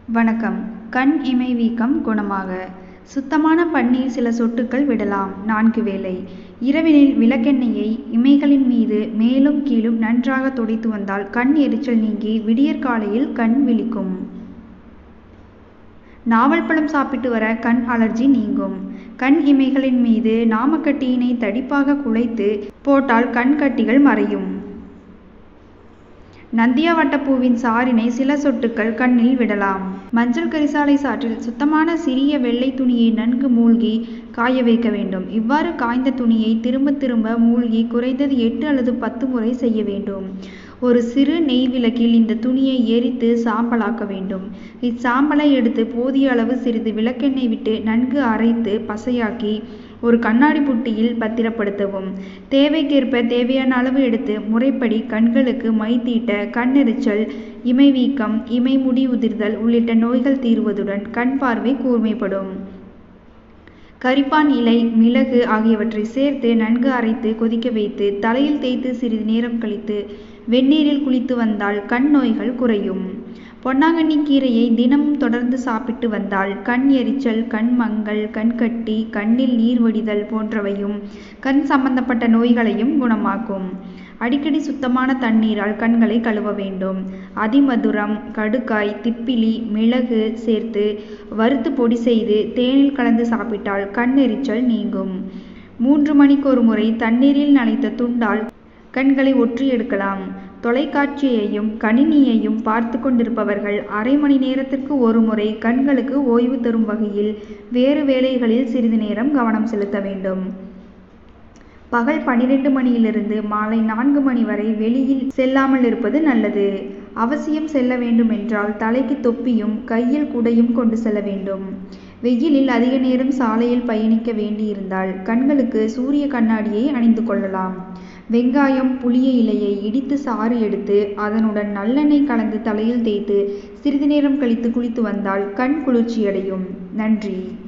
வணக்கம் கண் இமை வீக்கம் குணமாக சுத்தமான பன்னீர் சில சொட்டுகள் விடலாம் நான்கு வேளை இரவினில் விளக்கெண்ணெயை இமைகளின் மீது மேலும் கீழும் நன்றாக துடைத்து வந்தால் கண் எரிச்சல் நீங்கி விடியற்காலையில் கண் விழிக்கும் நாவல் பழம் சாப்பிட்டு வர கண் அலர்ஜி நீங்கும் கண் இமைகளின் மீது நாமக்கட்டியினை தடிப்பாக குழைத்து போட்டால் கண் கட்டிகள் மறையும் நந்தியாவட்டப்பூவின் சாறினை சில சொட்டுகள் கண்ணில் விடலாம் மஞ்சள் கரிசாலை சாற்றில் சுத்தமான சிறிய வெள்ளை துணியை நன்கு மூழ்கி காய வைக்க வேண்டும் இவ்வாறு காய்ந்த துணியை திரும்ப திரும்ப மூழ்கி குறைந்தது எட்டு அல்லது பத்து முறை செய்ய வேண்டும் ஒரு சிறு நெய் விளக்கில் இந்த துணியை எரித்து சாம்பலாக்க வேண்டும் இச்சாம்பலை எடுத்து போதிய அளவு சிறிது விளக்கெண்ணெய் விட்டு நன்கு அரைத்து பசையாக்கி ஒரு கண்ணாடி புட்டியில் பத்திரப்படுத்தவும் தேவைக்கேற்ப தேவையான அளவு எடுத்து முறைப்படி கண்களுக்கு மை தீட்ட கண்ணெரிச்சல் இமை வீக்கம் இமை முடி உதிர்தல் உள்ளிட்ட நோய்கள் தீருவதுடன் கண் பார்வை கூர்மைப்படும் கரிப்பான் இலை மிளகு ஆகியவற்றை சேர்த்து நன்கு அரைத்து கொதிக்க வைத்து தலையில் தேய்த்து சிறிது நேரம் கழித்து வெந்நீரில் குளித்து வந்தால் கண் நோய்கள் குறையும் பொன்னாங்கண்ணி கீரையை தினமும் தொடர்ந்து சாப்பிட்டு வந்தால் கண் எரிச்சல் கண் மங்கல் கண்கட்டி கண்ணில் நீர் வடிதல் போன்றவையும் கண் சம்பந்தப்பட்ட நோய்களையும் குணமாக்கும் அடிக்கடி சுத்தமான தண்ணீரால் கண்களை கழுவ வேண்டும் அதிமதுரம் கடுக்காய் திப்பிலி மிளகு சேர்த்து வறுத்து பொடி செய்து தேனில் கலந்து சாப்பிட்டால் கண் எரிச்சல் நீங்கும் மூன்று மணிக்கு ஒரு முறை தண்ணீரில் நனைத்த துண்டால் கண்களை ஒற்றி எடுக்கலாம் தொலைக்காட்சியையும் கணினியையும் பார்த்து கொண்டிருப்பவர்கள் அரை மணி நேரத்திற்கு ஒரு முறை கண்களுக்கு ஓய்வு தரும் வகையில் வேறு வேலைகளில் சிறிது நேரம் கவனம் செலுத்த வேண்டும் பகல் பனிரெண்டு மணியிலிருந்து மாலை நான்கு மணி வரை வெளியில் செல்லாமல் இருப்பது நல்லது அவசியம் செல்ல வேண்டுமென்றால் தலைக்கு தொப்பியும் கையில் குடையும் கொண்டு செல்ல வேண்டும் வெயிலில் அதிக நேரம் சாலையில் பயணிக்க வேண்டியிருந்தால் கண்களுக்கு சூரிய கண்ணாடியை அணிந்து கொள்ளலாம் வெங்காயம் புளிய இலையை இடித்து சாறு எடுத்து அதனுடன் நல்லெண்ணெய் கலந்து தலையில் தேய்த்து சிறிது நேரம் கழித்து குளித்து வந்தால் கண் குளிர்ச்சியடையும் நன்றி